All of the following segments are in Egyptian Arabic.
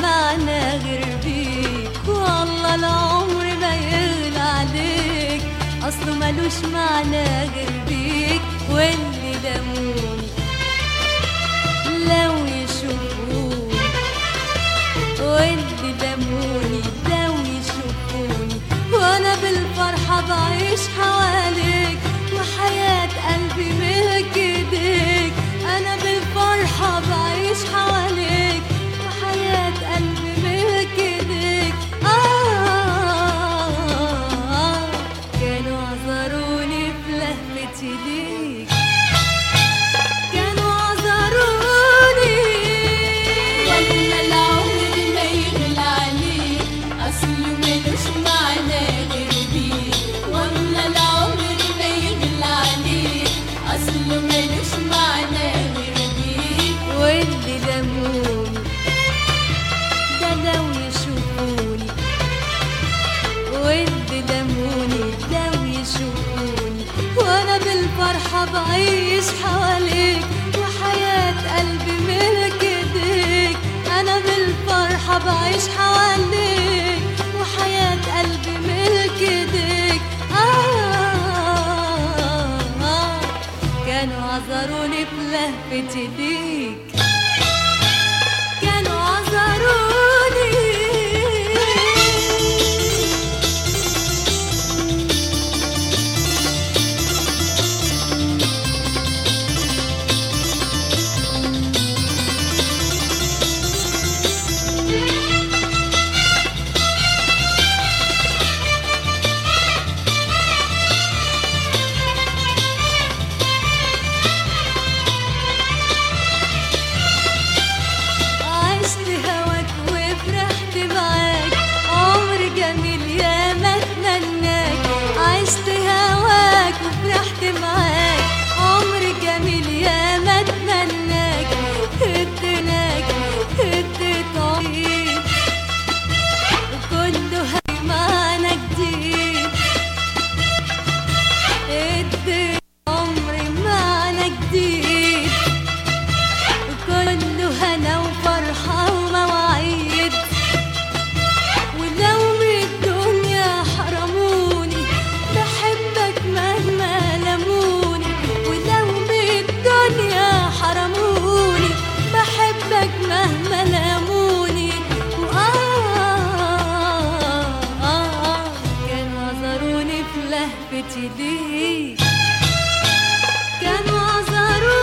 معنا غير بيك والله العمر ما يغلى عليك اصله ملوش معنى غير بيك واللي لموني لو يشوفوني واللي لموني لو يشوفوني وانا بالفرحة بعيش حواليك وحياة قلبي ملك ايديك انا بالفرحة بعيش حواليك وحياة قلبي ملك ايديك آه, آه كانوا عذروني في لهفتي ليك كانوا عذروني والله العمر ما يغلى عليك اصله ملوش معنى غير بيك والله العمر ما يغلى عليك اصله ملوش معنى غير بيك واللي لموني ده لو يشوفوني واللي لموني لو يشوفوني وانا بالفرحة بعيش حواليك وحياة قلبي ملك ايديك انا بالفرحة بعيش حواليك وحياة قلبي ملك ايديك آه, آه كانوا عذروني بلهفتي ليك كانوا عذروني عشت هواك وفرحت معاك عمر جميل يا ما اتمناك عشت هواك وفرحت معاك عمر جميل يا ما اتمناك اديناك اديت عمري وكله هي معنى جديد اديت عمري معنى جديد وكله هنا وفرحة ومواعيد ولو من الدنيا حرموني بحبك مهما لموني ولو من الدنيا حرموني بحبك مهما لموني وآه آه آه كانوا عذروني في لهفتي ليك كانوا عذروني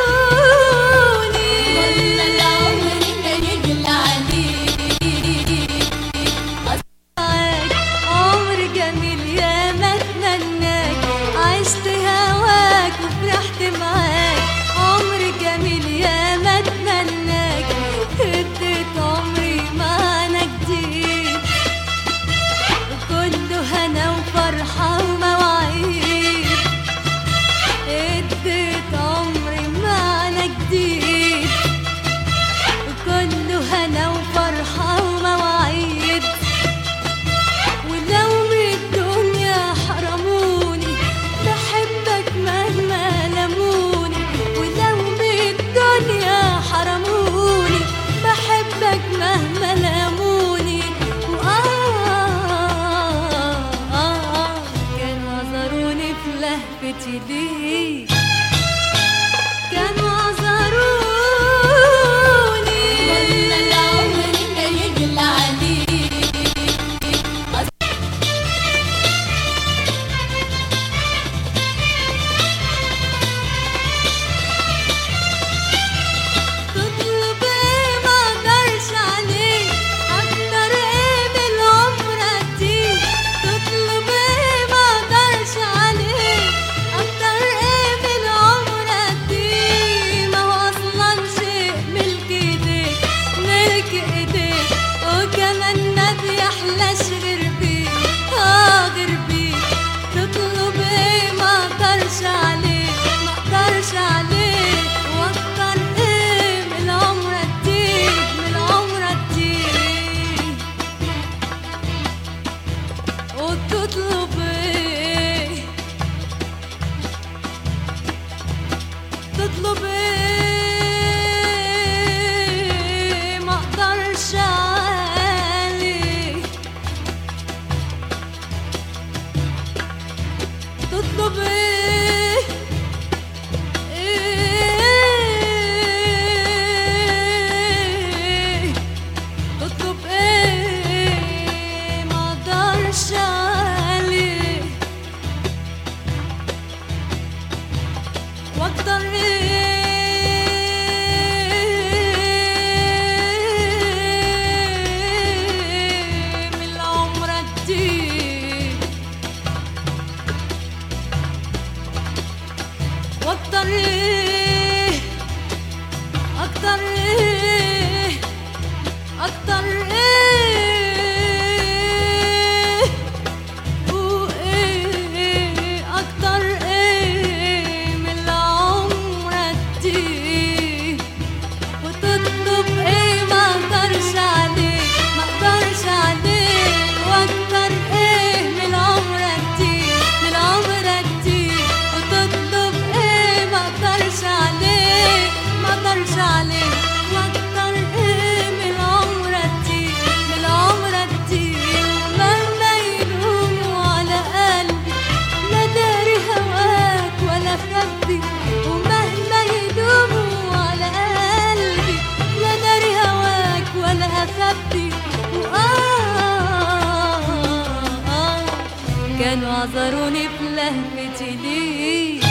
والله العمر ما يغلى عليك معاك عمر جميل يا ما اتمناك عشت هواك وفرحت معاك عمر جميل يا ما اتمناك اديت عمري معنى جديد وكله هنا وفرحة ومواعيد اديت عمري معنى جديد وكله هنا وفرحة ومواعيد ولو من الدنيا حرموني بحبك مهما لموني ولو من الدنيا حرموني بحبك مهما لموني وآه آه آه كانوا عذروني في لهفتي ليك كانوا عذروني والله العمر ما يغلى عليك تطلب ايه ما اقدرش عليه اكتر ايه من العمر اديه تطلب ايه ما اقدرش عليه اكتر ايه من العمر اديه ما هو اصلا شيء ملك ايديك ملك ايديك وكمان ما بيحلاش غير بيك اه غير بيك تطلب ايه ما اقدرش عليه ما اقدرش عليه واكتر ايه من العمر اديك من العمر اديك وتطلب ايه تطلب ايه ما اقدرش اكتر ايه وايه اكتر ايه من العمر اديه وتطلب ايه ما اقدرش عليه ما اقدرش عليه واكتر ايه من العمر اديه من العمر اديه وتطلب ايه ما اقدرش عليه ما اقدرش عليه واكتر ايه من العمر اديه من العمر اديه ومهما يلوموا على قلبي لا داري هواك ولا خبي ومهما يلوموا على قلبي لا داري هواك ولا اخبي وآه آه كانوا عذروني في لهفتي ليه